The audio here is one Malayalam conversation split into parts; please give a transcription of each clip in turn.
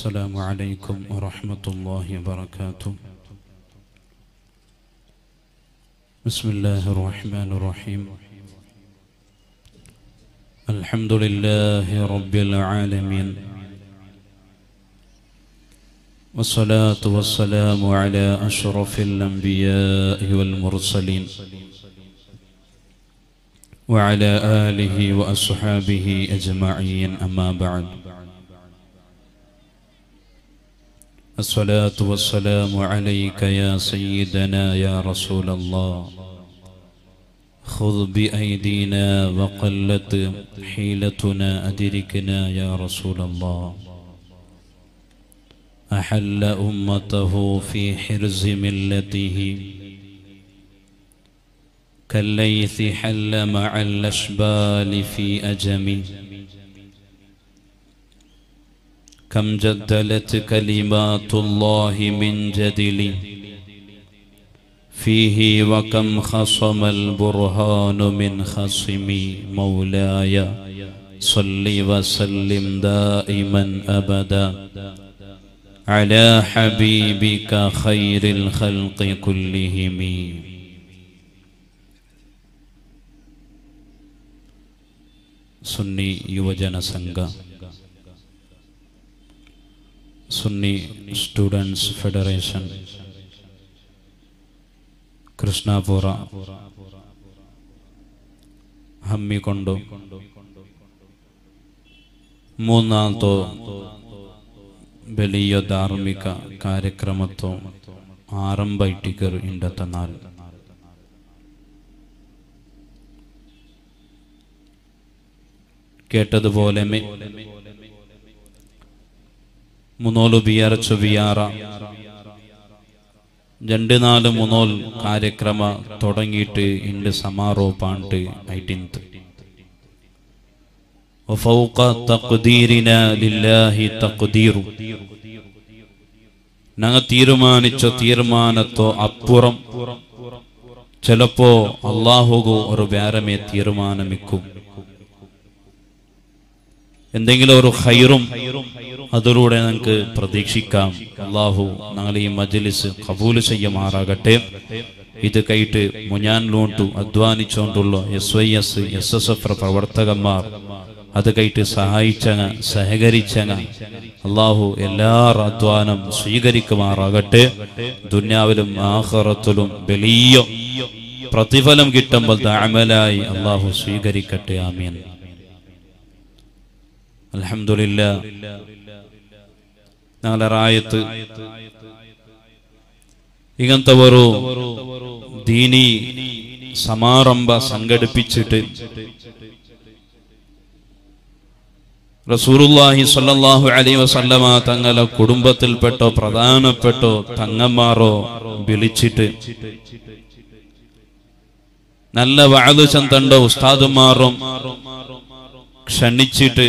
السلام عليكم ورحمة الله وبركاته بسم الله الرحمن الرحيم الحمد لله رب العالمين والصلاة والسلام على أشرف الأنبياء والمرسلين وعلى آله وأصحابه أجمعين أما بعد الصلاة والسلام عليك يا سيدنا يا رسول الله خذ بأيدينا وقلت حيلتنا أدركنا يا رسول الله أحل أمته في حرز ملته كالليث حل مع الأشبال في أجمه كم جدلت كلمات الله من جدل فيه وكم خصم البرهان من خصم مولاي صل وسلم دائما أبدا على حبيبك خير الخلق كلهم സുന്നി യുവജന സംഘ സുന്നി സ്റ്റുഡൻസ് ഫെഡറേഷൻ കൃഷ്ണാപുര ಹಮ್ಮಿಕೊಂಡು ಮೂರ್ನಾಲ್ಕು വലിയ ധാർമ്മിക ಕಾರ್ಯಕ್ರಮತ್ತು ಆರಂಭ ಇಟ್ಟಿಗರು ಇಂಡತ ನಾಲ್ കേട്ടതുപോലെ മെ- മുന്നോല് ബിയർ ചൊവ്വിയാറ രണ്ട് നാല് മുന്നോൽ കാര്യക്രമ തുടങ്ങിയിട്ട് ഇണ്ട് സമാരോപാണ്ട് ഐറ്റിൻത്ത് وفوق تقديرنا لله تقدير ഞങ്ങൾ തീരുമാനിച്ച തീരുമാനത്തോ അപ്പുറം ചിലപ്പോ അള്ളാഹുകു ഒരു വേറമേ തീരുമാനമിക്കും എന്തെങ്കിലും ഒരു ഹൈറും അതിലൂടെ നമുക്ക് പ്രതീക്ഷിക്കാം അള്ളാഹു ഞങ്ങൾ ഈ മജ്ലിസ് കബൂല് ചെയ്യുമാറാകട്ടെ ഇത് കൈട്ട് മുഞ്ഞാനിലോട്ടു അധ്വാനിച്ചുകൊണ്ടുള്ള S Y S S S F പ്രവർത്തകന്മാർ അത് കൈട്ട് സഹായിച്ചങ്ങ സഹകരിച്ചങ്ങ അള്ളാഹു എല്ലാ അധ്വാനം സ്വീകരിക്കുമാറാകട്ടെ ദുന്യാവിലും ആഹ്റത്തിലും വലിയ പ്രതിഫലം കിട്ടുമ്പോൾ അമലായി അള്ളാഹു സ്വീകരിക്കട്ടെ ആമീൻ അൽഹംദുലില്ല ഞങ്ങളുടെ റായത്ത് ഇങ്ങനത്തെ ഒരു ദീനി സമാരംഭ സംഘടിപ്പിച്ചിട്ട് റസൂറുല്ലാഹി സ്വല്ലല്ലാഹു അലൈഹി വസല്ലമ തങ്ങളെ കുടുംബത്തിൽപ്പെട്ടോ പ്രധാനപ്പെട്ടോ തങ്ങന്മാരോ വിളിച്ചിട്ട് നല്ല വാഴു ചന്തണ്ടോ ഉസ്താദുമാറും ക്ഷണിച്ചിട്ട്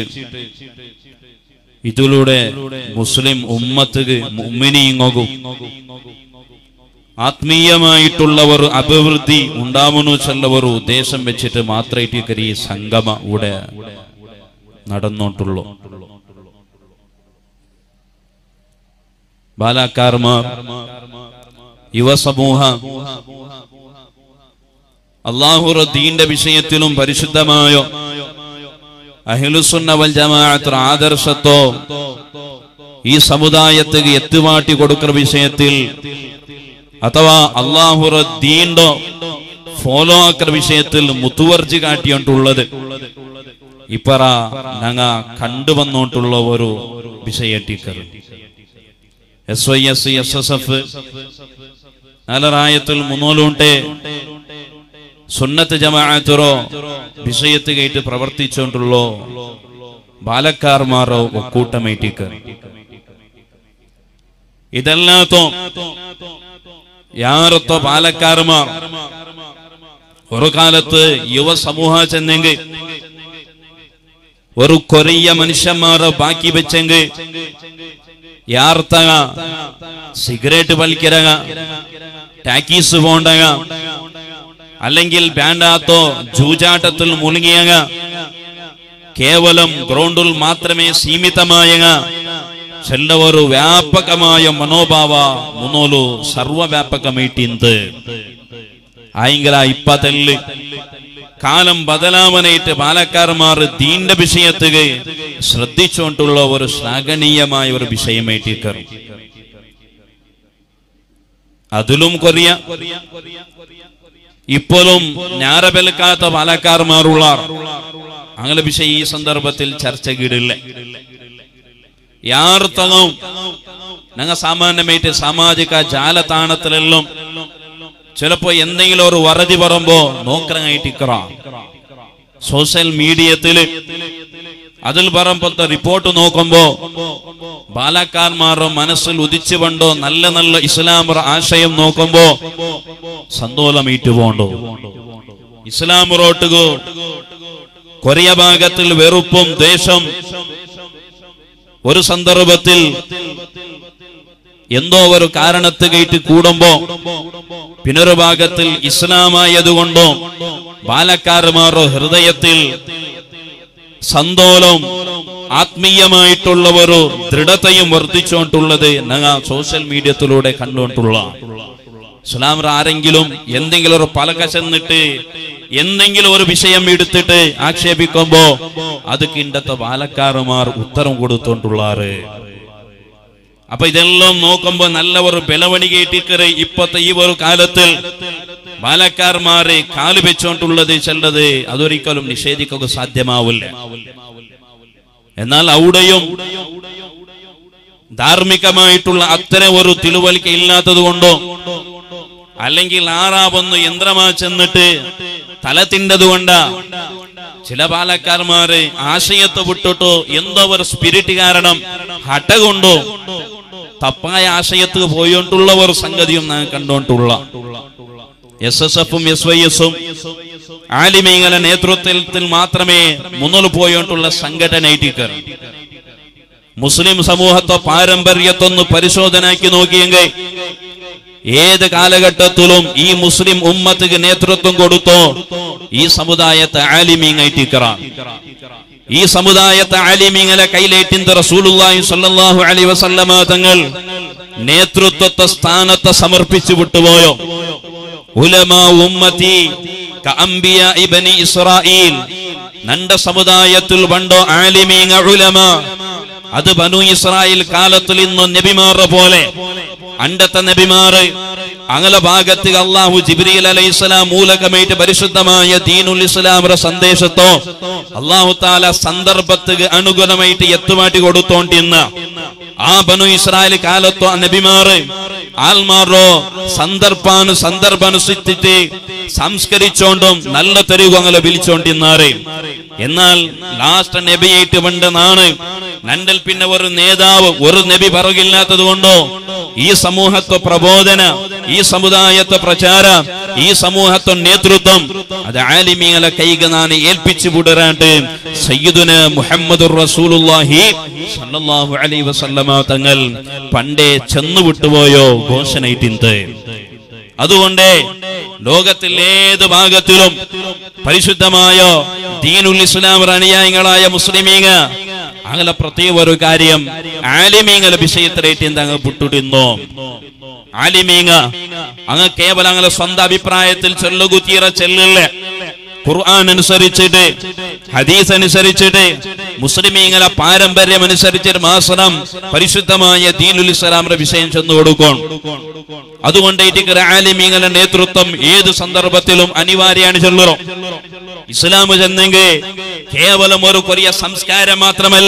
ഇതിലൂടെ മുസ്ലിം ഉമ്മത്തുക്ക് മുമ്മിനിങ്ങോകും ആത്മീയമായിട്ടുള്ള ഒരു അഭിവൃദ്ധി ഉണ്ടാവുന്നു ചെല്ല ഒരു ഉദ്ദേശം വെച്ചിട്ട് മാത്രമായിട്ട് ഈ സംഗമ ഇവിടെ നടന്നോട്ടുള്ളൂ ബാലാക്കാർമാർ യുവസമൂഹ അള്ളാഹുറ ദീന്റെ വിഷയത്തിലും പരിശുദ്ധമായോ അഹിലുസുന്ന വൽ ജമാഅത്ത് ആദർശത്തോ ഈ സമുദായത്തിന് എത്തുമാട്ടി കൊടുക്കുന്ന വിഷയത്തിൽ അഥവാ അള്ളാഹുറ ദീണ്ടോ ഫോളോ ആക്കുന്ന വിഷയത്തിൽ മുത്തുവർജി കാട്ടിയിട്ടുള്ളത് ഇപ്പറ ഞങ്ങ കണ്ടുവന്നോട്ടുള്ള ഒരു വിഷയട്ടിക്കർ S Y S S S F നാലറായത്തിൽ മുന്നോലുണ്ടേ സുന്നത്ത് ജമാഅത്തറോ വിഷയത്ത് കേട്ട് പ്രവർത്തിച്ചുകൊണ്ടുള്ളോ ബാലക്കാർമാരോ ഒക്കൂട്ടമേറ്റിക്ക് ഇതല്ലാത്തോ യാറത്തോ ബാലക്കാർമാർ ഒരു കാലത്ത് യുവസമൂഹ ചെന്നെങ്കിൽ ഒരു കൊറിയ മനുഷ്യന്മാരെ ബാക്കി വെച്ചെങ്കിൽ യാർത്തക സിഗരറ്റ് വലിക്കരക ടാക്കീസ് പോണ്ടക അല്ലെങ്കിൽ ബാൻഡാത്തോ ജൂജാട്ടത്തിൽ മുಳುങ്ങിയക കേവലം ഗ്രൗണ്ടിൽ മാത്രമേ സീമിതമായ ಚೆಲ್ಲವರು ವ್ಯಾಪಕಮಾಯ ಮನೋಭಾವ ಮುನೋಲು ಸರ್ವವ್ಯಾಪಕಮೈಟಿಂದು ആയെങ്കിൽ ആ ഇപ്പത്തല്ല് കാലം ബദലാവനായിട്ട് പാലക്കാരന്മാർ ദീന്റെ വിഷയത്തുക ശ്രദ്ധിച്ചുകൊണ്ടുള്ള ഒരു ശ്ലാഘനീയമായ ഒരു വിഷയമായിട്ട് കയറും അതിലും കൊറിയ ഇപ്പോഴും ഞാറബെൽക്കാത്ത പാലക്കാർമാരുള്ള അങ്ങനെ വിഷയം ഈ സന്ദർഭത്തിൽ ചർച്ചകിടില്ല യാർത്തകവും ഞങ്ങൾ സാമാന്യമായിട്ട് സാമാജിക ജാലതാണത്തിലെല്ലാം ചിലപ്പോ എന്തെങ്കിലും ഒരു വറതി പറയുമ്പോ നോക്കറായിട്ടിക്കറ സോഷ്യൽ മീഡിയത്തില് അതിൽ പറയുമ്പോഴത്തെ റിപ്പോർട്ട് നോക്കുമ്പോ ബാലക്കാർമാരുടെ മനസ്സിൽ ഉദിച്ചു കൊണ്ടോ നല്ല നല്ല ഇസ്ലാം ആശയം നോക്കുമ്പോ സന്തോലമീറ്റു പോണ്ടോ ഇസ്ലാം റോട്ടുകോ കൊറിയ ഭാഗത്തിൽ വെറുപ്പും ദേഷം ഒരു സന്ദർഭത്തിൽ എന്തോ ഒരു കാരണത്ത് കയറ്റി കൂടുമ്പോ പിന്നൊരു ഭാഗത്തിൽ ഇസ്ലാമായതുകൊണ്ടോ ബാലക്കാരന്മാരോ ഹൃദയത്തിൽ സന്തോലം ആത്മീയമായിട്ടുള്ള ഒരു ദൃഢതയും വർദ്ധിച്ചുകൊണ്ടുള്ളത് ഞങ്ങൾ സോഷ്യൽ മീഡിയത്തിലൂടെ കണ്ടുകൊണ്ടുള്ള ഇസ്ലാമർ ആരെങ്കിലും എന്തെങ്കിലും ഒരു പലക ചെന്നിട്ട് എന്തെങ്കിലും ഒരു വിഷയം എടുത്തിട്ട് ആക്ഷേപിക്കുമ്പോ അത് കിണ്ടത്തെ ബാലക്കാരന്മാർ ഉത്തരം കൊടുത്തോണ്ടുള്ളാറ് അപ്പൊ ഇതെല്ലാം നോക്കുമ്പോ നല്ല ഒരു ബലവണികേറ്റിക്കറ് ഇപ്പത്തെ ഈ ഒരു കാലത്തിൽ ബാലക്കാർമാരെ കാല് വെച്ചോണ്ടുള്ളത് ചെല്ലത് അതൊരിക്കലും നിഷേധിക്കുക സാധ്യമാവില്ല എന്നാൽ അവിടെയും ധാർമ്മികമായിട്ടുള്ള അത്തരം ഒരു തിಳುവലിക്ക ഇല്ലാത്തത് കൊണ്ടോ അല്ലെങ്കിൽ ആറാവൊന്ന് യന്ത്രമാ ചെന്നിട്ട് തല തിണ്ടത് കൊണ്ടാ ചില പാലക്കാർമാര് ആശയത്തെ വിട്ടിട്ടോ എന്തോ ഒരു സ്പിരിറ്റ് കാരണം ഹട്ട കൊണ്ടോ തപ്പായ ആശയത്ത് പോയോണ്ടുള്ള ഒരു സംഗതിയും ഞാൻ കണ്ടോണ്ടുള്ള എസ് എസ് എഫും എസ് വൈ എസും ആലിമീങ്ങളെ നേതൃത്വത്തിൽ മാത്രമേ മുന്നോട്ട് പോയോണ്ടുള്ള സംഘടനയായിട്ട് മുസ്ലിം സമൂഹത്തെ പാരമ്പര്യത്തൊന്ന് പരിശോധനയാക്കി നോക്കിയെങ്കിൽ ഏത് കാലഘട്ടത്തിലും ഈ മുസ്ലിം ഉമ്മത്തിന് നേതൃത്വം കൊടുത്തോ ഈ സമുദായത്തെ ആലിമീങ്ങായിട്ടിക്കറ ഈ സമുദായത്തെ ആലിമീങ്ങളെ കയ്യിലേറ്റിന്ത റസൂലുള്ളാഹി സ്വല്ലല്ലാഹു അലൈഹി വസല്ലമ തങ്ങൾ നേതൃത്വത്തെ സ്ഥാനത്തെ സമർപ്പിച്ചു വിട്ടുപോയോ ഉലമാ ഉമ്മത്തി കഅംബിയ ഇബ്നി ഇസ്രായീൽ നണ്ട സമുദായത്തിൽ പണ്ടോ ആലിമീങ്ങ ഉലമ അത് ബനു ഇസ്രായേൽ കാലത്തിൽ ഇന്ന് നബിമാറെ പോലെ അണ്ടത്തെ നബിമാറ് അകല ഭാഗത്ത് അള്ളാഹു ജിബ്രീൽ അലൈഹിസ്സലാം മൂലകമായിട്ട് പരിശുദ്ധമായ ദീനുൽ ഇസ്ലാമിന്റെ സന്ദേശത്തോ അള്ളാഹു താല സന്ദർഭത്തിന് അനുഗുണമായിട്ട് എത്തുമാറ്റി കൊടുത്തോണ്ടിന്ന് ആ ബനു ഇസ്രായേൽ കാലത്തോ ആ നബിമാറ് ആൽമാറോ സന്ദർഭാനു സന്ദർഭനുസരിച്ചിട്ട് സംസ്കരിച്ചോണ്ടും നല്ല തെരുവ് അങ്ങനെ വിളിച്ചോണ്ടിന്നാറ് എന്നാൽ ലാസ്റ്റ് നബിയായിട്ട് പണ്ടെന്നാണ് നണ്ടൽ പിന്നെ ഒരു നേതാവ് ഒരു നബി പറകില്ലാത്തത് കൊണ്ടോ ഈ സമൂഹത്തെ പ്രബോധന ഈ സമുദായത്തെ പ്രചാര ഈ സമൂഹത്തെ നേതൃത്വം അത് ആലിമീങ്ങളെ കൈകനാണ് ഏൽപ്പിച്ചു വിടരാണ്ട് സയ്യിദുന മുഹമ്മദ് റസൂലുള്ളാഹി സല്ലല്ലാഹു അലൈഹി വസല്ലമ തങ്ങൾ പണ്ടേ ചെന്നു വിട്ടുപോയോ ഘോഷണയിട്ടിന്ത് അതുകൊണ്ട് ലോകത്തിൽ ഏത് ഭാഗത്തിലും പരിശുദ്ധമായ ദീനുൽ ഇസ്ലാം അനുയായികളായ മുസ്ലിമീങ്ങ അങ്ങനെ പ്രത്യേക ഒരു കാര്യം ആലിമീങ്ങളെ വിഷയത്തിലേറ്റ് അങ്ങ് പുട്ടുടിന്നു ആലിമീങ്ങ അങ്ങ് കേവലം അങ്ങനെ സ്വന്തം അഭിപ്രായത്തിൽ ചൊല്ലുകുത്തീറ ചെല്ലില്ല ഖുർആൻ അനുസരിച്ചിട്ട് ഹദീസ് അനുസരിച്ചിട്ട് മുസ്ലിമീങ്ങളെ പാരമ്പര്യം അനുസരിച്ചിട്ട് മാസനം പരിശുദ്ധമായ ദീനുൽ ഇസ്ലാമിന്റെ വിഷയം ചെന്നു കൊടുക്കും അതുകൊണ്ട് ഇറ്റിക്കര ആലിമീങ്ങളുടെ നേതൃത്വം ഏത് സന്ദർഭത്തിലും അനിവാര്യാണ് ചൊല്ലണം ഇസ്ലാം ചെന്നെങ്കിൽ കേവലം ഒരു കൊറിയ സംസ്കാരം മാത്രമല്ല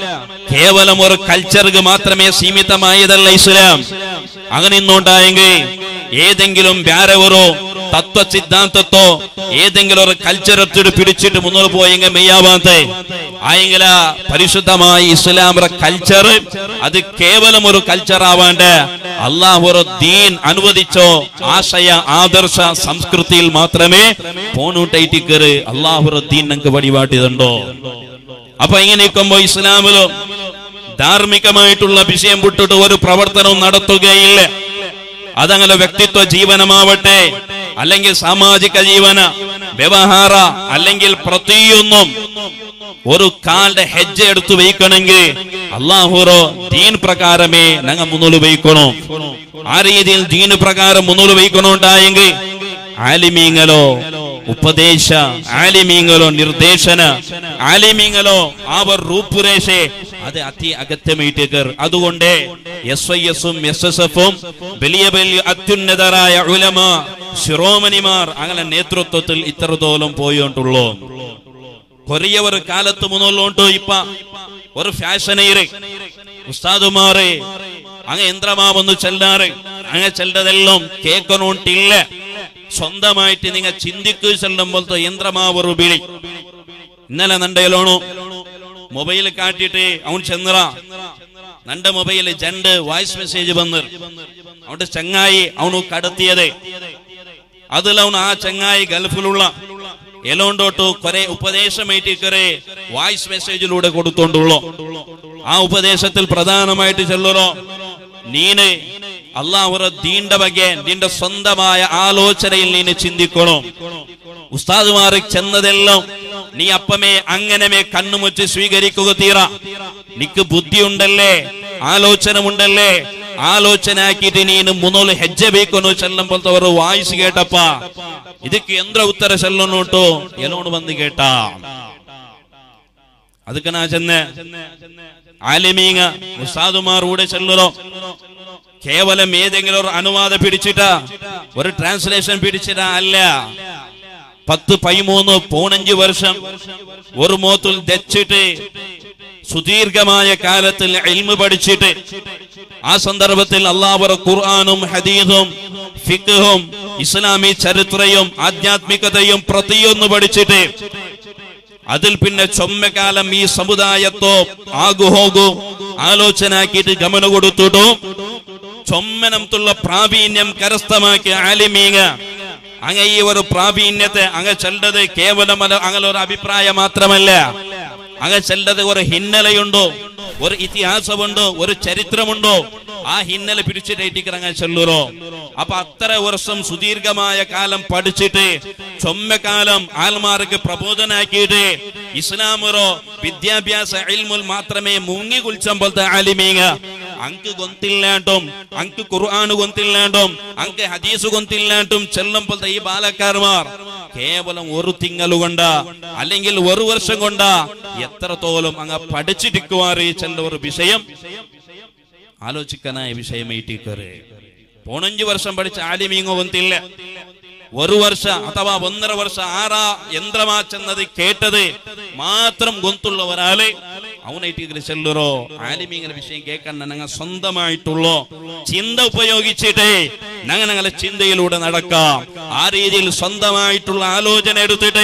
കേവലം ഒരു കൾച്ചർക്ക് മാത്രമേ സീമിതമായതല്ല ഇസ്ലാം അങ്ങനെ ഇന്നുണ്ടായെങ്കിൽ ഏതെങ്കിലും വേറെ ഒരു തത്വ സിദ്ധാന്തത്തോ ഏതെങ്കിലും ഒരു കൾച്ചറത്തോട് പിടിച്ചിട്ട് മുന്നോട്ട് പോയെങ്കിൽ മെയ്യാവാത്തെ ആയെങ്കില പരിശുദ്ധമായ ഇസ്ലാമിന്റെ കൾച്ചർ അത് കേവലം ഒരു കൾച്ചർ ആവാണ്ട് അള്ളാഹു ഒരു ദീൻ അനുവദിച്ചോ ആശയ ആദർശ സംസ്കൃതിയിൽ മാത്രമേ പോണൂട്ടൈറ്റി കയറി അള്ളാഹു ദീൻ ഞങ്ങൾക്ക് വഴിപാട്ടിയതുണ്ടോ അപ്പൊ ഇങ്ങനെ നിൽക്കുമ്പോ ഇസ്ലാമിലും ധാർമ്മികമായിട്ടുള്ള വിഷയം വിട്ടിട്ട് ഒരു പ്രവർത്തനവും നടത്തുകയില്ല അതങ്ങനെ വ്യക്തിത്വ ജീവനമാവട്ടെ അല്ലെങ്കിൽ സാമാജിക ജീവന വ്യവഹാര അല്ലെങ്കിൽ പ്രതിയൊന്നും ഒരു കാലിന്റെ ഹെജ്ജ എടുത്തു വയ്ക്കണമെങ്കിൽ അള്ളാഹുറോ ദീൻ പ്രകാരമേ ഞങ്ങൾ മുന്നോട്ട് വയ്ക്കണോ ആ രീതിയിൽ ദീൻ പ്രകാരം മുന്നോട്ട് വയ്ക്കണോണ്ടായെങ്കിൽ ആലിമീങ്ങളോ ಉಪದೇಶ ಆಲಿಮೀಂಗಲೋ ನಿರ್ದೇಶನ ಆಲಿಮೀಂಗಲೋ അവർ ರೂಪುರೇಷ അത് അതി അഗത്യമായിട്ടേക്കർ അതുകൊണ്ട് എസ് ഐ എസും എസ് എസ് എഫും വലിയ വലിയ അത്യുന്നതരായ ഉലമ ശിരോമണിമാർ അങ്ങനെ നേതൃത്വത്തിൽ ഇത്രത്തോളം പോയോണ്ടുള്ളൂ കൊറിയ ഒരു കാലത്ത് മുന്നോട്ടുണ്ടോ ഇപ്പ ഒരു ഫാഷനേറെ ഉസ്താദുമാരെ അങ്ങ് യന്ത്രമാവൊന്നു ചെല്ലാറ് അങ്ങ് ചെല്ലതെല്ലാം കേൾക്കണോണ്ടില്ല സ്വന്തമായിട്ട് നിങ്ങൾ ചിന്തിക്കു ചെല്ലുമ്പോഴത്തെ യന്ത്രമാവൊരു വിളി ഇന്നലെ നണ്ടയിലോണു മൊബൈൽ കാട്ടിട്ട് അവൻ ചെന്നറ നന്റെ മൊബൈല് ജണ്ട് വായിസ് മെസ്സേജ് വന്ന് അവന്റെ ചങ്ങായി അവനു കടത്തിയത് അതിലവൻ ആ ചങ്ങായി ഗൾഫിലുള്ള എലോണ്ടോട്ടു കുറെ ഉപദേശമായിട്ട് കുറെ വായിസ് മെസ്സേജിലൂടെ കൊടുത്തോണ്ടുള്ളൂ ആ ഉപദേശത്തിൽ പ്രധാനമായിട്ട് ചെല്ലുറോ നീന് അള്ളാഹുറ ദീന്റെ ബಗೆ നിന്റെ സ്വന്തമായ ആലോചനയിൽ നീന് ചിന്തിക്കണോ ഉസ്താദുമാർ ചെന്നതെല്ലാം നീ അപ്പമേ അങ്ങനമേ കണ്ണുമുച്ച് സ്വീകരിക്കുക തീറ നിക്ക് ബുദ്ധിയുണ്ടല്ലേ ആലോചന ഉണ്ടല്ലേ ആലോചന ആക്കിയിട്ട് ನೀನು ಮುನ್ನೋಲು ಹೆಜ್ಜೆ ಬೇಕು ಅನ್ನೋ ಚೆಲ್ಲಂಬಲ್ತವರು ವಾಯ್ಸ್ ಕೇಟಪ್ಪ ಇದಕ್ಕೆ ಎಂದ್ರ ಉತ್ತರ ಚೆಲ್ಲೋನುಂಟು ಎಲ್ಲೋನು ಬಂದು ಕೇಟ ಅದಕ್ಕೆ ನಾ ಚೆನ್ನೆ ആലിമീങ്ങ ഉസ്താദുമാർ കൂടെ ചെല്ലറോ കേവലം ഏതെങ്കിലും ഒരു അനുവാദം പിടിച്ചിട്ട ഒരു ട്രാൻസ്ലേഷൻ പിടിച്ചിട്ട അല്ല പത്ത് പതിമൂന്ന് പതിനഞ്ച് വർഷം ഒരു മോത്തിൽ ദച്ചിട്ട് സുദീർഘമായ കാലത്തിൽ എൽമ് പഠിച്ചിട്ട് ആ സന്ദർഭത്തിൽ അള്ളാഹുറ ഖുർആാനും ഹദീദും ഫിഖും ഇസ്ലാമി ചരിത്രയും ആധ്യാത്മികതയും പ്രതിയൊന്ന് പഠിച്ചിട്ട് അതിൽ പിന്നെ ചൊമ്മക്കാലം ഈ സമുദായത്തോ ആകുഹോകു ആലോചന ആക്കിയിട്ട് ഗമന കൊടുത്തിട്ടു ചൊമ്മനത്തുള്ള പ്രാവീണ്യം കരസ്ഥമാക്കിയ ആലിമീങ്ങ അങ്ങ ഈ ഒരു പ്രാവീണ്യത്തെ അങ്ങ ചെല്ലത് കേവലം അല്ല- അങ്ങനെ ഒരു അഭിപ്രായം മാത്രമല്ല അങ്ങ ചെല്ലത് ഒരു ഹിന്നലയുണ്ടോ ഒരു ഇതിഹാസമുണ്ടോ ഒരു ചരിത്രമുണ്ടോ ആ ഹിന്നല പിടിച്ചിട്ടേറ്റിക്ക് അങ്ങ് ചെല്ലുറോ അപ്പൊ അത്ര വർഷം സുദീർഘമായ കാലം പഠിച്ചിട്ട് ചൊമ്മക്കാലം ആൽമാർക്ക് പ്രബോധനാക്കിയിട്ട് ഇസ്ലാമുറോ വിദ്യാഭ്യാസ ഇൽമുൽ മാത്രമേ മുങ്ങി കുളിച്ചമ്പോഴത്തെ ആലിമീങ്ങ ಅಂಕು ಗೊಂತಿಲ್ಲಾಂಟುಂ ಅಂಕು ಕುರ್ಆನು ಗೊಂತಿಲ್ಲಾಂಟುಂ ಅಂಕೆ ಹದೀಸು ಗೊಂತಿಲ್ಲಾಂಟುം ചെല്ലുമ്പോൾ ഈ ബാലക്കാർമാർ കേവലം ഒരു തിങ്ങൽ കൊണ്ട അല്ലെങ്കിൽ ഒരു വർഷം കൊണ്ട എത്രത്തോളം അങ്ങ് പഠിച്ചിരിക്കുവാറ് ചെല്ല ഒരു വിഷയം ആലോചിക്കാനായ വിഷയമായിട്ട് കയറി പോണഞ്ചു വർഷം പഠിച്ച ആലിമീങ്ങോ ಗೊಂತಿಲ್ಲ ഒരു വർഷ അഥവാ ഒന്നര വർഷ ആറാ യന്ത്രമാ ചെന്നത് കേട്ടത് മാത്രം ഗൊന്തുള്ള ഒരാള് അവനായിട്ട് ചെല്ലുറോ ആലിമീങ്ങനെ വിഷയം കേൾക്കാൻ ഞങ്ങൾ സ്വന്തമായിട്ടുള്ളോ ചിന്ത ഉപയോഗിച്ചിട്ടേ ഞങ്ങൾ ഞങ്ങളെ ചിന്തയിലൂടെ നടക്കാം ആ രീതിയിൽ സ്വന്തമായിട്ടുള്ള ആലോചന എടുത്തിട്ട്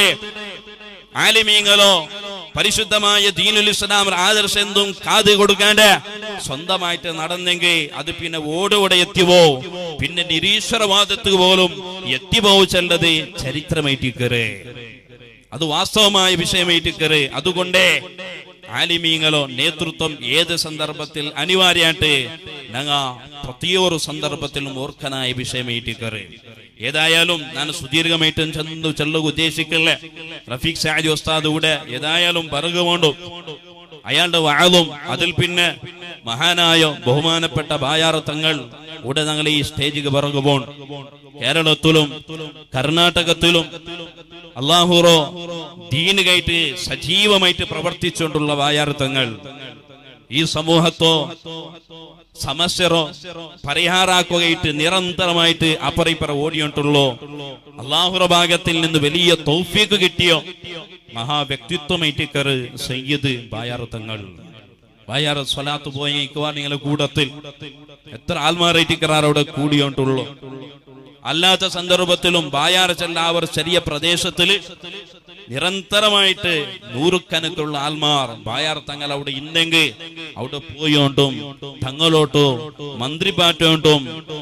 ആലിമീങ്ങളോ പരിശുദ്ധമായ ദീനുൽ ഇസ്ലാം ആദർശം എന്തും കാത് കൊടുക്കാണ്ട് സ്വന്തമായിട്ട് നടന്നെങ്കിൽ അത് പിന്നെ ഓടോടെ എത്തിവോ പിന്നെ നിരീശ്വരവാദത്തിന് പോലും എത്തിപ്പോ ചെല്ലത് ചരിത്രമായിട്ട് കയറ് അത് വാസ്തവമായ വിഷയമായിട്ട് കയറ് അതുകൊണ്ട് ആലിമീങ്ങളോ നേതൃത്വം ഏത് സന്ദർഭത്തിൽ അനിവാര്യമായിട്ട് ഞങ്ങ പ്രത്യേക സന്ദർഭത്തിലും ഓർക്കനായ വിഷയമായിട്ട് കയറി ഏതായാലും ഞാൻ സുദീർഘമായിട്ടും ചെന്നു ചെല്ലുക ഉദ്ദേശിക്കില്ല റഫീഖ് സാജി ഉസ്താദ് കൂടെ ഏതായാലും പറയുകൊണ്ടു അയാളുടെ വാളും അതിൽ പിന്നെ മഹാനായ ബഹുമാനപ്പെട്ട ബായാർ തങ്ങൾ ഇവിടെ ഞങ്ങൾ ഈ സ്റ്റേജിക്ക് പിറകുപോൺ കേരളത്തിലും കർണാടകത്തിലും അള്ളാഹുറോ ദീനുകായിട്ട് സജീവമായിട്ട് പ്രവർത്തിച്ചുകൊണ്ടുള്ള ബായാർ തങ്ങൾ ഈ സമൂഹത്തോ സമസ്യറോ പരിഹാരാക്കുകയിട്ട് നിരന്തരമായിട്ട് അപ്പറിപ്പറ ഓടിയിട്ടുള്ളൂ അള്ളാഹുറ ഭാഗത്തിൽ നിന്ന് വലിയ തൗഫീക്ക് കിട്ടിയോ മഹാവ്യക്തിത്വമായിട്ട് കയറ് സയ്യദ് ബായാറത്തങ്ങൾ ബായാറ സ്വലാത്ത് പോയിക്കുവാൻ നിങ്ങളെ കൂടത്തിൽ എത്ര ആത്മാരായിട്ട് കയറാർ അവിടെ കൂടിയോണ്ടുള്ളൂ അല്ലാത്ത സന്ദർഭത്തിലും ബായാറ ചെല്ല അവർ ചെറിയ പ്രദേശത്തില് നിരന്തരമായിട്ട് നൂറുക്കണക്കുള്ള ആൽമാർ ബായാർ തങ്ങൾ അവിടെ ഇന്നെങ്കിൽ അവിടെ പോയോണ്ടും തങ്ങളോട്ടോ മന്ത്രിപാറ്റോണ്ടും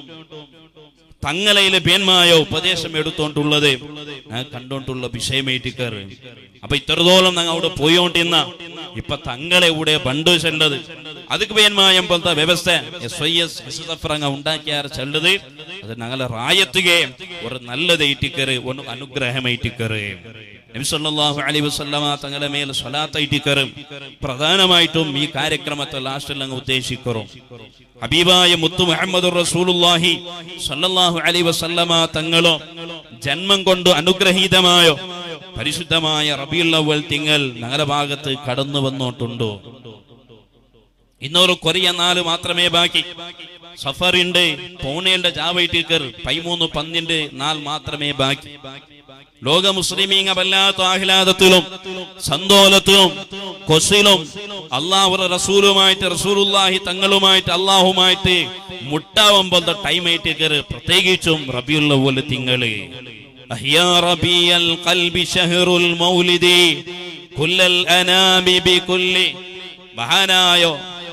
തങ്ങളയിലെ ഭേന്മായ ഉപദേശം എടുത്തോണ്ടുള്ളത് ഞാൻ കണ്ടോണ്ടുള്ള വിഷയമായിട്ട് കയറി അപ്പൊ ഇത്രത്തോളം ഞങ്ങൾ അവിടെ പോയോണ്ടിന്ന ഇപ്പൊ തങ്ങളെ ഇവിടെ ബണ്ട് ചെല്ലത് அதுக்கு ഭേന്മായ പോലത്തെ വ്യവസ്ഥ S I S S S F അങ്ങ് ഉണ്ടാക്കിയാർ ചെല്ലത് അത് ഞങ്ങളെ റായത്തുകയും ഒരു നല്ലതായിട്ട് കയറി ഒന്ന് അനുഗ്രഹമായിട്ട് കയറി നബി സല്ലല്ലാഹു അലൈഹി വസല്ലമ തങ്ങളുടെ മേൽ സ്വലാത്തായിട്ട് കയറും പ്രധാനമായിട്ടും ഈ കാര്യക്രമത്തെ ലാസ്റ്റിൽ അങ്ങ് ഉദ്ദേശിക്കറും ഹബീബായ മുത്തു മുഹമ്മദ് റസൂലുള്ളാഹി സല്ലല്ലാഹു അലൈഹി വസല്ലമ തങ്ങളോ ജന്മം കൊണ്ട് അനുഗ്രഹീതമായോ പരിശുദ്ധമായ റബീഉൽ അവ്വൽ തിങ്കൾ ഞങ്ങളുടെ ഭാഗത്ത് കടന്നു വന്നോട്ടുണ്ടോ ഇന്നൊരു കൊറിയ നാല് മാത്രമേ ബാക്കി സഫറിണ്ട് പൂനെയുടെ ജാവൈറ്റിക്കർ പൈമൂന്ന് പന്നിന്റെ നാൾ മാത്രമേ ബാക്കി ലോക മുസ്ലിമീങ്ങ വല്ലാത്ത ആഹ്ലാദത്തിലും സന്തോലത്തിലും കൊസിലും അള്ളാഹു റസൂലുമായിട്ട് റസൂലുല്ലാഹി തങ്ങളുമായിട്ട് അള്ളാഹുമായിട്ട് മുട്ടാവുമ്പോൾ ടൈം ആയിട്ട് പ്രത്യേകിച്ചും റബിയുള്ള പോലെ തിങ്കള് أحيا ربيع القلب شهر المولد كل الأنام بكل മഹാനായോ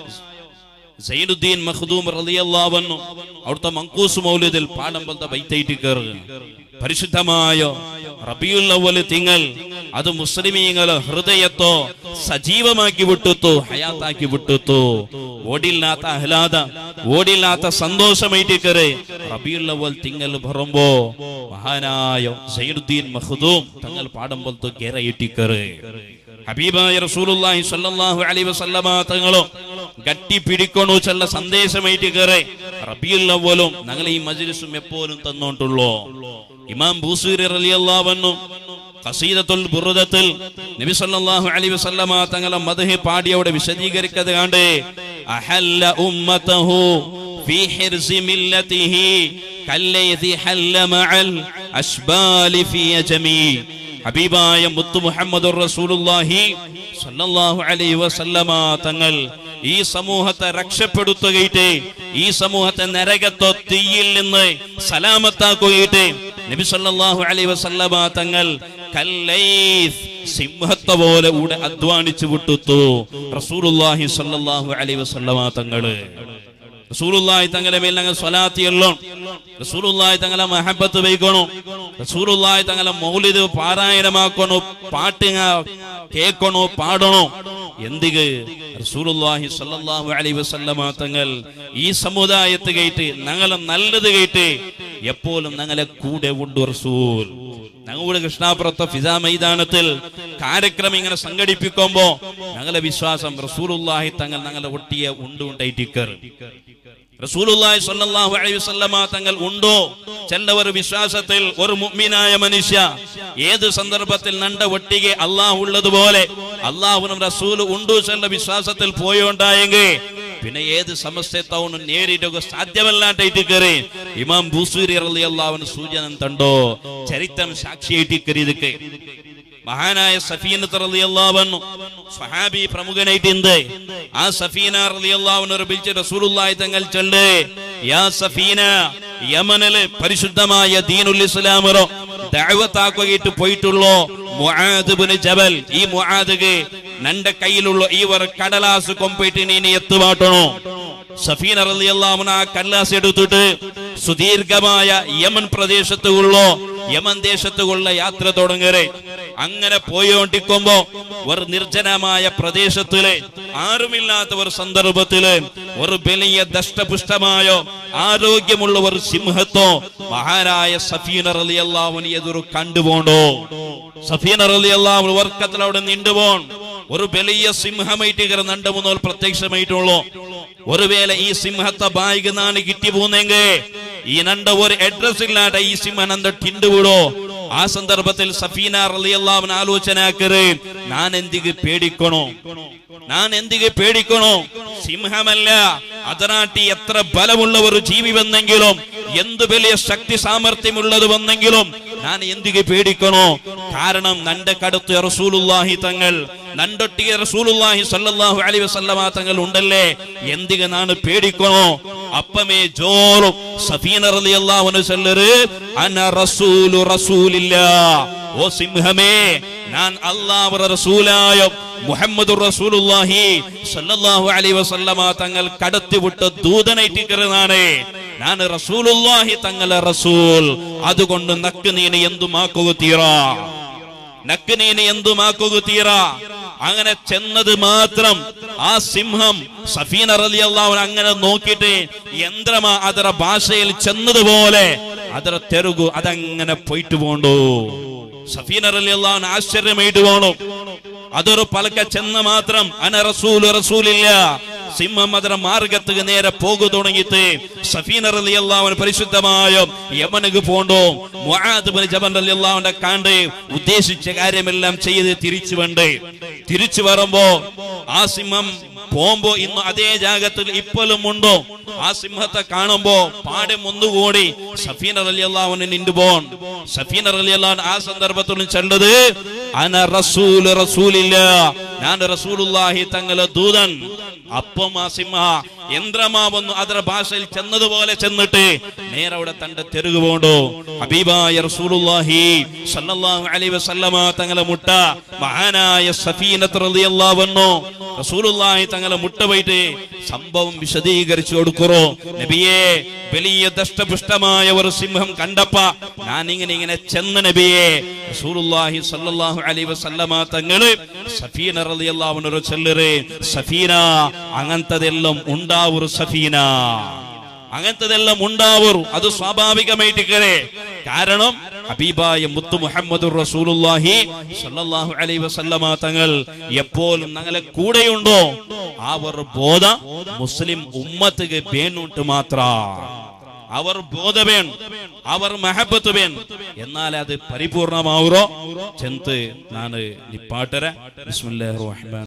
സൈനുദ്ദീൻ മഖ്ദൂം റളിയല്ലാഹു അൻഹു അവിടുത്തെ മങ്കൂസ് മൗലിദിൽ പാടം പോലത്തെ ബൈത്തൈറ്റ് കയറുക പരിശുദ്ധമായ റബിയുൽ അവ്വൽ തിങ്കൾ അത് മുസ്ലിമീങ്ങളെ ഹൃദയത്തോ സജീവമാക്കി വിട്ടുത്തു ഹയാത്താക്കി വിട്ടുത്തു ഓടില്ലാത്ത ആഹ്ലാദ ഓടില്ലാത്ത സന്തോഷമായിട്ട് കയറി റബിയുൽ അവ്വൽ തിങ്കൾ പറയുമ്പോ മഹാനായ സൈനുദ്ദീൻ മഖ്ദൂം തങ്ങൾ പാടം പോലത്തെ ഗേറയിട്ടി കയറി ഹബീബായ റസൂലുള്ളാഹി സ്വല്ലല്ലാഹു അലൈഹി വസല്ലമ തങ്ങളോ ഗട്ടി പിടിക്കണു ചെല്ല സന്ദേശമായിട്ട് കയറി റബിയുൽ അവ്വലും ഞങ്ങൾ ഈ മജ്ലിസും എപ്പോഴും തന്നോണ്ടുള്ളൂ ഇമാം ബൂസൂരി റളിയല്ലാഹു അൻഹു ഖസീദത്തുൽ ബുറുദത്തിൽ നബി സല്ലല്ലാഹു അലൈഹി വസല്ലമ തങ്ങളെ മദ്ഹ് പാടിയോടെ വിശദീകരിക്കത് കണ്ട് അഹല്ല ഉമ്മതഹു في حرز ملته كالذي حل مع الأشبال في يجمي ഹബീബായ മുത്തു മുഹമ്മദ് റസൂലുള്ളാഹി സല്ലല്ലാഹു അലൈഹി വസല്ലമ തങ്ങൾ ഈ സമൂഹത്തെ രക്ഷപ്പെടുത്തുകയിട്ട് ഈ സമൂഹത്തെ നരകത്തോ തീയിൽ നിന്ന് സലാമത്താക്കുകയിട്ട് നബി സല്ലല്ലാഹു അലൈഹി വസല്ലമ തങ്ങൾ കല്ലൈസ് സിംഹത്തെ പോലെ കൂടെ അധ്വാനിച്ചു വിട്ടുത്തു റസൂലുള്ളാഹി സല്ലല്ലാഹു അലൈഹി വസല്ലമ തങ്ങള് റസൂലുള്ളാഹി തങ്ങളെ മേൽ ഞങ്ങൾ സ്വലാത്തിയല്ലോ റസൂലുള്ളാഹി തങ്ങളെ മഹബത്ത് വയ്ക്കണോ റസൂലുള്ളാഹി തങ്ങളെ മൗലിദ് പാരായണമാക്കണോ പാട്ട് കേൾക്കണോ പാടണോ എന്തിക് റസൂലുള്ളാഹി സ്വല്ലല്ലാഹു അലൈഹി വസല്ലമ തങ്ങൾ ഈ സമുദായത്ത് കേട്ട് ഞങ്ങളെ നല്ലത് കേട്ട് എപ്പോഴും ഞങ്ങളെ കൂടെ ഉണ്ട് റസൂൽ ഞങ്ങളുടെ കൃഷ്ണാപുരത്തെ ഫിസ മൈതാനത്തിൽ കാര്യക്രമം ഇങ്ങനെ സംഘടിപ്പിക്കുമ്പോ ഞങ്ങളെ വിശ്വാസം റസൂലുള്ളാഹി തങ്ങൾ ഞങ്ങളെ ഒട്ടിയ ഉണ്ട് ഉണ്ടായിട്ടിക്കർ റസൂലുള്ളാഹി സ്വല്ലല്ലാഹു അലൈഹി വസല്ലമ തങ്ങൾ ഉണ്ടോ ചെല്ലവർ വിശ്വാസത്തിൽ ഒരു മുഅ്മിനായ മനുഷ്യ ഏത് സന്ദർഭത്തിൽ നണ്ട ഒട്ടിಗೆ അള്ളാഹു ഉള്ളതുപോലെ അള്ളാഹുനും റസൂല് ഉണ്ടു ചെല്ല വിശ്വാസത്തിൽ പോയോണ്ടായെങ്കിൽ പിന്നെ ഏത് സമസ്യത്തവനും നേരിടുക സാധ്യമല്ലാണ്ടായിട്ട് കയറി ഇമാം ബൂസൂരി റളിയല്ലാഹുവിന് സൂചന തണ്ടോ ചരിത്രം സാക്ഷിയായിട്ട് കയറിയതൊക്കെ മഹാനായ സഫീനത്ത് റളിയല്ലാഹു അൻഹു സ്വഹാബി പ്രമുഖനായിട്ടുണ്ട് ആ സഫീന റളിയല്ലാഹു അൻഹു വിളിച്ച് റസൂലുള്ളാഹി തങ്ങൾ ചൊല്ല് യാ സഫീന യമനിലെ പരിശുദ്ധമായ ദീനുൽ ഇസ്ലാമറോ ദഅവത്താക്കുകയിട്ട് പോയിട്ടുള്ളോ മുആദ് ഇബ്നു ജബൽ ഈ മുആദ്ಗೆ ನನ್ನ ಕೈയിലുള്ള ಈ ವರ ಕಡಲಾಸು ಕೊಂಪಿಟ್ಟು ನೀನು ಎತ್ತು ಮಾಟಣೋ സഫീന റളിയല്ലാഹു അൻഹ കടലാസ് എടുത്തിട്ട് സുദീർഘമായ യമൻ പ്രദേശത്തുള്ള യമൻ ദേശത്തുള്ള യാത്ര തുടങ്ങരെ അങ്ങനെ പോയോണ്ടിരിക്കുമ്പോ ഒരു നിർജ്ജനമായ പ്രദേശത്തില് ആരുമില്ലാത്ത ഒരു സന്ദർഭത്തില് ഒരു വലിയ ദഷ്ടപുഷ്ടമായോ ആരോഗ്യമുള്ള ഒരു സിംഹത്തോ മഹാനായ സഫീന റളിയല്ലാഹുവിനെ എതിരു കണ്ടുപോണ്ടോ സഫീന റളിയല്ലാഹു വർക്കത്തിൽ അവിടെ നിണ്ടുപോൺ ഒരു വലിയ സിംഹമായിട്ട് ഇങ്ങനെ രണ്ട് മൂന്നോൽ പ്രത്യക്ഷമായിട്ടുള്ളൂ ഒരുവേള ഈ സിംഹത്തെ ബായിക്ക് നാണ് കിട്ടി പോന്നെങ്കിൽ ഈ നണ്ട ഒരു അഡ്രസ് ഇല്ലാതെ ഈ സിംഹൻ എന്ത ടിണ്ടു വിടോ ആ സന്ദർഭത്തിൽ സഫീന റളിയല്ലാഹു ആലോചനാക്കറ് ഞാൻ എന്തിക്ക് പേടിക്കണോ ഞാൻ എന്തിക്ക് പേടിക്കണോ സിംഹമല്ല അതനാട്ടി എത്ര ബലമുള്ള ഒരു ജീവി വന്നെങ്കിലും എന്ത് വലിയ ശക്തി സാമർഥ്യമുള്ളത് വന്നെങ്കിലും ഞാൻ എന്തിക്ക് പേടിക്കണോ കാരണം നന്റെ കടുത്ത് റസൂലുള്ളാഹി തങ്ങൾ നണ്ടൊട്ടിയ റസൂലുള്ളാഹി സല്ലല്ലാഹു അലൈഹി വസല്ലമ തങ്ങൾ ഉണ്ടല്ലേ എന്തിക നാണ് പേടിക്കണോ അപ്പമേ ജോറും സഫീന റളിയല്ലാഹു അൻഹു സല്ലറ് അന റസൂലു റസൂലില്ലാ ഓ സിംഹമേ ഞാൻ അല്ലാഹുവിന്റെ റസൂലായ മുഹമ്മദ് റസൂലുള്ളാഹി സല്ലല്ലാഹു അലൈഹി വസല്ലമ തങ്ങൾ കടത്തിവിട്ട ദൂതനായിട്ടിരിക്കുന്നതാണ് ഞാൻ റസൂലുള്ളാഹി തങ്ങളെ റസൂൽ അതുകൊണ്ട് നക്ക് നീന് എന്തുമാക്കുക തീറാ നക്ക് നീന് എന്തുമാക്കുക തീറാ അങ്ങനെ ചെന്നത് മാത്രം ആ സിംഹം സഫീന റളിയല്ലാഹു അങ്ങനെ നോക്കിയിട്ട് യന്ത്രമാ അതര ഭാഷയിൽ ചെന്നതുപോലെ ಅದರ ತೆರುಗು അതങ്ങനെ പോയിട്ട് പോണ്ടു സഫീന റളിയല്ലാഹു ആശ്ചര്യമായിട്ട് പോണു അതൊരു പലക്ക ചെന്ന് മാത്രം അന റസൂൽ റസൂലില്ല സിംഹം ಅದರ മാർഗത്തുക്ക് നേരെ പോകു തുടങ്ങിയിട്ട് സഫീന റളിയല്ലാഹു പരിശുദ്ധമായ യമനുക്ക് പോണ്ടു മുആദ് ബിൻ ജബൽ റളിയല്ലാഹുവിന്റെ കാണ്ട് ഉദ്ദേശിച്ച കാര്യമെല്ലാം ചെയ്ത് തിരിച്ചു വണ്ട് തിരിച്ചു വരുമ്പോ ആ സിംഹം പോകുമ്പോ ഇന്ന് അതേ ജാഗത്തിൽ ഇപ്പോഴും ഉണ്ടോ ആ സിംഹത്തെ കാണുമ്പോ പാടെ ഒന്നുകൂടി സഫീന റളിയല്ലാഹുവിനെ നിന്നു പോൺ സഫീന റളിയല്ലാഹു ആ സന്ദർഭത്തിൽ ചെല്ലത് അന റസൂൽ റസൂലില്ല ഞാൻ റസൂലുള്ളാഹി തങ്ങളെ ദൂതൻ അപ്പം ആ സിംഹ യന്ത്രമാവുന്നു അതര ഭാഷയിൽ ചെന്നതുപോലെ ചെന്നിട്ട് നേരെ അവിടെ തന്റെ തെരുగు പോണ്ടു ഹബീബായ റസൂലുള്ളാഹി സല്ലല്ലാഹു അലൈഹി വസല്ലമ തങ്ങളെ മുട്ട മഹാനായ സഫീനത്ത് റളിയല്ലാഹു അൻഹു റസൂലുള്ളാഹി തങ്ങളെ മുട്ട പോയിട്ട് സംഭവം വിശദീകരിച്ചു കൊടുക്കുറോ നബിയെ വലിയ ദഷ്ടപുഷ്ടമായ ഒരു സിംഹം കണ്ടപ്പ ഞാൻ ഇങ്ങനെ ഇങ്ങനെ ചെന്ന നബിയെ റസൂലുള്ളാഹി സല്ലല്ലാഹു അലൈഹി വസല്ലമ തങ്ങള് സഫീന റളിയല്ലാഹു അൻഹു ചെല്ലറ് സഫീന അങ്ങനത്തതെല്ലാം ഉണ്ടാവൊരു സഫീന അങ്ങനത്തതെല്ലാം ഉണ്ടാവൂർ അത് സ്വാഭാവികമായിട്ട് കയറേ കാരണം ഹബീബായ മുത്തു മുഹമ്മദ് റസൂലുള്ളാഹി സല്ലല്ലാഹു അലൈഹി വസല്ലമ തങ്ങൾ എപ്പോഴും ഞങ്ങളെ കൂടെയുണ്ടോ ആ ഒരു ബോധ മുസ്ലിം ഉമ്മത്തുക്ക് വേണുണ്ട് മാത്ര അവർ ബോധവേൺ അവർ മഹബത്ത് വേൺ എന്നാൽ അത് പരിപൂർണമാവുറോ ചെന്ത് നാണ് നിപ്പാട്ടര ബിസ്മില്ലാഹിർ റഹ്മാൻ